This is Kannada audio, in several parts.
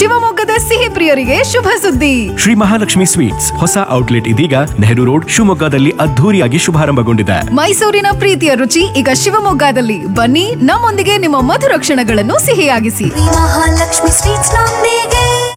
ಶಿವಮೊಗ್ಗದ ಸಿಹಿ ಪ್ರಿಯರಿಗೆ ಶುಭ ಸುದ್ದಿ ಶ್ರೀ ಮಹಾಲಕ್ಷ್ಮಿ ಸ್ವೀಟ್ಸ್ ಹೊಸ ಔಟ್ಲೆಟ್ ಇದೀಗ ನೆಹರು ರೋಡ್ ಶಿವಮೊಗ್ಗದಲ್ಲಿ ಅದ್ಧೂರಿಯಾಗಿ ಶುಭಾರಂಭಗೊಂಡಿದೆ ಮೈಸೂರಿನ ಪ್ರೀತಿಯ ರುಚಿ ಈಗ ಶಿವಮೊಗ್ಗದಲ್ಲಿ ಬನ್ನಿ ನಮ್ಮೊಂದಿಗೆ ನಿಮ್ಮ ಮಧುರ ಕ್ಷಣಗಳನ್ನು ಸಿಹಿಯಾಗಿಸಿ ಮಹಾಲಕ್ಷ್ಮಿ ಸ್ವೀಟ್ಸ್ ನೊಂದಿಗೆ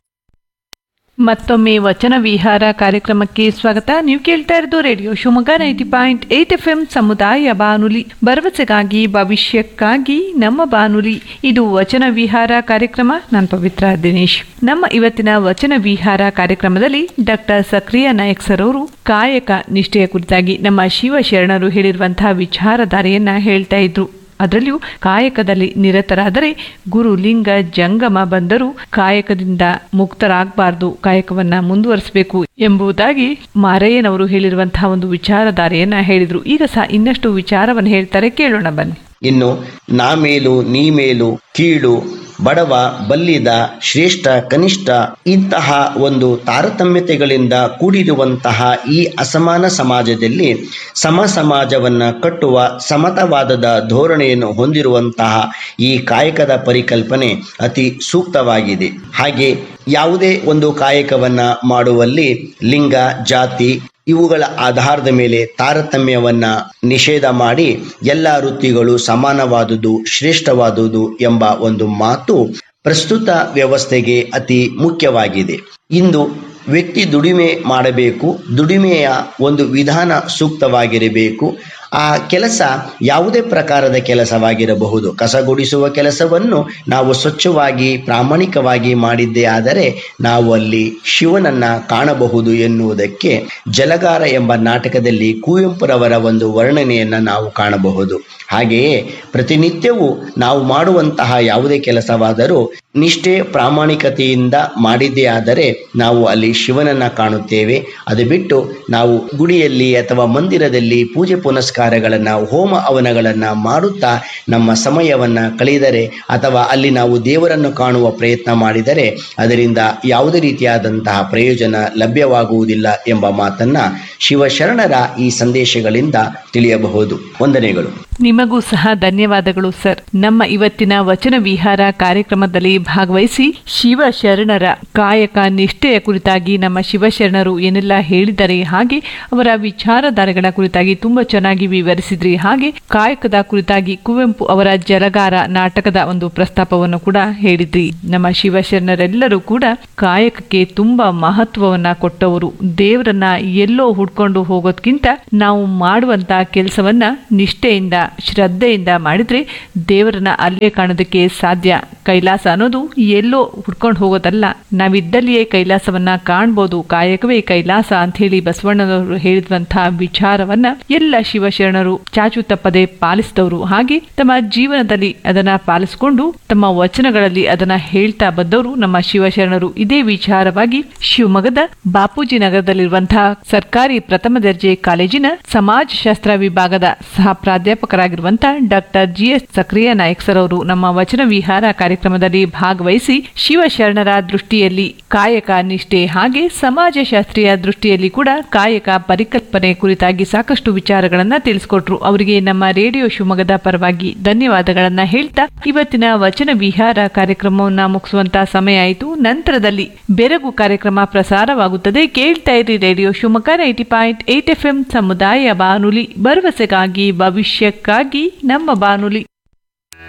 ಮತ್ತೊಮ್ಮೆ ವಚನ ವಿಹಾರ ಕಾರ್ಯಕ್ರಮಕ್ಕೆ ಸ್ವಾಗತ ನೀವು ಕೇಳ್ತಾ ಇರೋದು radio Shivamogga ninety point eight F M ಸಮುದಾಯ ಬಾನುಲಿ ಭರವಸೆಗಾಗಿ ಭವಿಷ್ಯಕ್ಕಾಗಿ ನಮ್ಮ ಬಾನುಲಿ ಇದು ವಚನ ವಿಹಾರ ಕಾರ್ಯಕ್ರಮ ನಾನು ಪವಿತ್ರ ದಿನೇಶ್ ನಮ್ಮ ಇವತ್ತಿನ ವಚನ ವಿಹಾರ ಕಾರ್ಯಕ್ರಮದಲ್ಲಿ ಡಾಕ್ಟರ್ ಸಕ್ರಿಯ ನಾಯಕ್ ಸರ್ ಅವರು ಕಾಯಕ ನಿಷ್ಠೆಯ ಕುರಿತಾಗಿ ನಮ್ಮ ಶಿವಶರಣರು ಹೇಳಿರುವಂತಹ ವಿಚಾರಧಾರೆಯನ್ನ ಹೇಳ್ತಾ ಇದ್ರು ಅದರಲ್ಲಿಯೂ ಕಾಯಕದಲ್ಲಿ ನಿರತರಾದರೆ ಗುರು ಲಿಂಗ ಜಂಗಮ ಬಂದರೂ ಕಾಯಕದಿಂದ ಮುಕ್ತರಾಗಬಾರ್ದು ಕಾಯಕವನ್ನ ಮುಂದುವರಿಸಬೇಕು ಎಂಬುದಾಗಿ ಮಾರಯ್ಯನವರು ಹೇಳಿರುವಂತಹ ಒಂದು ವಿಚಾರಧಾರೆಯನ್ನ ಹೇಳಿದ್ರು ಈಗ ಸಹ ಇನ್ನಷ್ಟು ವಿಚಾರವನ್ನು ಹೇಳ್ತಾರೆ ಕೇಳೋಣ ಬನ್ನಿ ಇನ್ನು ನಾ ಮೇಲು ನೀ ಮೇಲು ಕೀಳು ಬಡವ ಬಲ್ಲಿದ ಶ್ರೇಷ್ಠ ಕನಿಷ್ಠ ಇಂತಹ ಒಂದು ತಾರತಮ್ಯತೆಗಳಿಂದ ಕೂಡಿರುವಂತಹ ಈ ಅಸಮಾನ ಸಮಾಜದಲ್ಲಿ ಸಮ ಸಮಾಜವನ್ನ ಕಟ್ಟುವ ಸಮತವಾದದ ಧೋರಣೆಯನ್ನು ಹೊಂದಿರುವಂತಹ ಈ ಕಾಯಕದ ಪರಿಕಲ್ಪನೆ ಅತಿ ಸೂಕ್ತವಾಗಿದೆ ಹಾಗೆ ಯಾವುದೇ ಒಂದು ಕಾಯಕವನ್ನ ಮಾಡುವಲ್ಲಿ ಲಿಂಗ ಜಾತಿ ಇವುಗಳ ಆಧಾರದ ಮೇಲೆ ತಾರತಮ್ಯವನ್ನ ನಿಷೇಧ ಮಾಡಿ ಎಲ್ಲ ವೃತ್ತಿಗಳು ಸಮಾನವಾದುದು ಶ್ರೇಷ್ಠವಾದುದು ಎಂಬ ಒಂದು ಮಾತು ಪ್ರಸ್ತುತ ವ್ಯವಸ್ಥೆಗೆ ಅತಿ ಮುಖ್ಯವಾಗಿದೆ ಇಂದು ವ್ಯಕ್ತಿ ದುಡಿಮೆ ಮಾಡಬೇಕು ದುಡಿಮೆಯ ಒಂದು ವಿಧಾನ ಸೂಕ್ತವಾಗಿರಬೇಕು ಆ ಕೆಲಸ ಯಾವುದೇ ಪ್ರಕಾರದ ಕೆಲಸವಾಗಿರಬಹುದು ಕಸಗುಡಿಸುವ ಕೆಲಸವನ್ನು ನಾವು ಸ್ವಚ್ಛವಾಗಿ ಪ್ರಾಮಾಣಿಕವಾಗಿ ಮಾಡಿದ್ದೇ ಆದರೆ ನಾವು ಅಲ್ಲಿ ಶಿವನನ್ನ ಕಾಣಬಹುದು ಎನ್ನುವುದಕ್ಕೆ ಜಲಗಾರ ಎಂಬ ನಾಟಕದಲ್ಲಿ ಕುವೆಂಪುರವರ ಒಂದು ವರ್ಣನೆಯನ್ನ ನಾವು ಕಾಣಬಹುದು ಹಾಗೆಯೇ ಪ್ರತಿನಿತ್ಯವೂ ನಾವು ಮಾಡುವಂತಹ ಯಾವುದೇ ಕೆಲಸವಾದರೂ ನಿಷ್ಠೆ ಪ್ರಾಮಾಣಿಕತೆಯಿಂದ ಮಾಡಿದ್ದೇ ಆದರೆ ನಾವು ಅಲ್ಲಿ ಶಿವನನ್ನ ಕಾಣುತ್ತೇವೆ ಅದು ಬಿಟ್ಟು ನಾವು ಗುಡಿಯಲ್ಲಿ ಅಥವಾ ಮಂದಿರದಲ್ಲಿ ಪೂಜೆ ಪುನಸ್ಕಾರಗಳನ್ನ ಹೋಮ ಹವನಗಳನ್ನ ಮಾಡುತ್ತಾ ನಮ್ಮ ಸಮಯವನ್ನ ಕಳೆದರೆ ಅಥವಾ ಅಲ್ಲಿ ನಾವು ದೇವರನ್ನು ಕಾಣುವ ಪ್ರಯತ್ನ ಮಾಡಿದರೆ ಅದರಿಂದ ಯಾವುದೇ ರೀತಿಯಾದಂತಹ ಪ್ರಯೋಜನ ಲಭ್ಯವಾಗುವುದಿಲ್ಲ ಎಂಬ ಮಾತನ್ನ ಶಿವಶರಣರ ಈ ಸಂದೇಶಗಳಿಂದ ತಿಳಿಯಬಹುದು ವಂದನೆಗಳು ನಿಮಗೂ ಸಹ ಧನ್ಯವಾದಗಳು ಸರ್ ನಮ್ಮ ಇವತ್ತಿನ ವಚನ ವಿಹಾರ ಕಾರ್ಯಕ್ರಮದಲ್ಲಿ ಭಾಗವಹಿಸಿ ಶಿವಶರಣರ ಕಾಯಕ ನಿಷ್ಠೆಯ ಕುರಿತಾಗಿ ನಮ್ಮ ಶಿವಶರಣರು ಏನೆಲ್ಲ ಹೇಳಿದ್ದಾರೆ ಹಾಗೆ ಅವರ ವಿಚಾರಧಾರೆಗಳ ಕುರಿತಾಗಿ ತುಂಬಾ ಚೆನ್ನಾಗಿ ವಿವರಿಸಿದ್ರಿ ಹಾಗೆ ಕಾಯಕದ ಕುರಿತಾಗಿ ಕುವೆಂಪು ಅವರ ಜಲಗಾರ ನಾಟಕದ ಒಂದು ಪ್ರಸ್ತಾಪವನ್ನು ಕೂಡ ಹೇಳಿದ್ರಿ ನಮ್ಮ ಶಿವಶರಣರೆಲ್ಲರೂ ಕೂಡ ಕಾಯಕಕ್ಕೆ ತುಂಬಾ ಮಹತ್ವವನ್ನ ಕೊಟ್ಟವರು ದೇವರನ್ನ ಎಲ್ಲೋ ಹುಡ್ಕೊಂಡು ಹೋಗೋದ್ಕಿಂತ ನಾವು ಮಾಡುವಂತ ಕೆಲಸವನ್ನ ನಿಷ್ಠೆಯಿಂದ ಶ್ರದ್ಧೆಯಿಂದ ಮಾಡಿದ್ರೆ ದೇವರನ್ನ ಅಲ್ಲೇ ಕಾಣೋದಕ್ಕೆ ಸಾಧ್ಯ ಕೈಲಾಸ ಅನ್ನೋದು ಎಲ್ಲೋ ಹುಡ್ಕೊಂಡು ಹೋಗೋದಲ್ಲ ನಾವಿದ್ದಲ್ಲಿಯೇ ಕೈಲಾಸವನ್ನ ಕಾಣ್ಬೋದು ಕಾಯಕವೇ ಕೈಲಾಸ ಅಂತ ಹೇಳಿ ಬಸವಣ್ಣನವರು ಹೇಳಿದಂತಹ ವಿಚಾರವನ್ನ ಎಲ್ಲ ಶಿವಶರಣರು ಚಾಚು ತಪ್ಪದೆ ಪಾಲಿಸಿದವರು ಹಾಗೆ ತಮ್ಮ ಜೀವನದಲ್ಲಿ ಅದನ್ನ ಪಾಲಿಸಿಕೊಂಡು ತಮ್ಮ ವಚನಗಳಲ್ಲಿ ಅದನ್ನ ಹೇಳ್ತಾ ಬಂದವರು ನಮ್ಮ ಶಿವಶರಣರು ಇದೇ ವಿಚಾರವಾಗಿ ಶಿವಮೊಗ್ಗದ ಬಾಪೂಜಿ ನಗರದಲ್ಲಿರುವಂತಹ ಸರ್ಕಾರಿ ಪ್ರಥಮ ದರ್ಜೆ ಕಾಲೇಜಿನ ಸಮಾಜಶಾಸ್ತ್ರ ವಿಭಾಗದ ಸಹ ಪ್ರಾಧ್ಯಾಪಕರಾಗಿರುವಂತಹ ಡಾಕ್ಟರ್ ಜಿ ಎಸ್ ಸಕ್ರಿಯ ನಾಯಕ್ ಸರ್ ಅವರು ನಮ್ಮ ವಚನ ವಿಹಾರ ಕಾರ್ಯಕ್ರಮದಲ್ಲಿ ಭಾಗವಹಿಸಿ ಶಿವಶರಣರ ದೃಷ್ಟಿಯಲ್ಲಿ ಕಾಯಕ ನಿಷ್ಠೆ ಹಾಗೆ ಸಮಾಜಶಾಸ್ತ್ರೀಯ ದೃಷ್ಟಿಯಲ್ಲಿ ಕೂಡ ಕಾಯಕ ಪರಿಕಲ್ಪನೆ ಕುರಿತಾಗಿ ಸಾಕಷ್ಟು ವಿಚಾರಗಳನ್ನ ತಿಳಿಸ್ಕೊಟ್ರು ಅವರಿಗೆ ನಮ್ಮ ರೇಡಿಯೋ ಶಿವಮೊಗ್ಗದ ಪರವಾಗಿ ಧನ್ಯವಾದಗಳನ್ನ ಹೇಳ್ತಾ ಇವತ್ತಿನ ವಚನ ವಿಹಾರ ಕಾರ್ಯಕ್ರಮವನ್ನ ಮುಗಿಸುವಂತ ಸಮಯ ಆಯಿತು ನಂತರದಲ್ಲಿ ಬೆರಗು ಕಾರ್ಯಕ್ರಮ ಪ್ರಸಾರವಾಗುತ್ತದೆ ಕೇಳ್ತಾ ಇರಿ radio Shivamogga ninety point eight F M ಸಮುದಾಯ ಬಾನುಲಿ ಭರವಸೆಗಾಗಿ ಭವಿಷ್ಯಕ್ಕಾಗಿ ನಮ್ಮ ಬಾನುಲಿ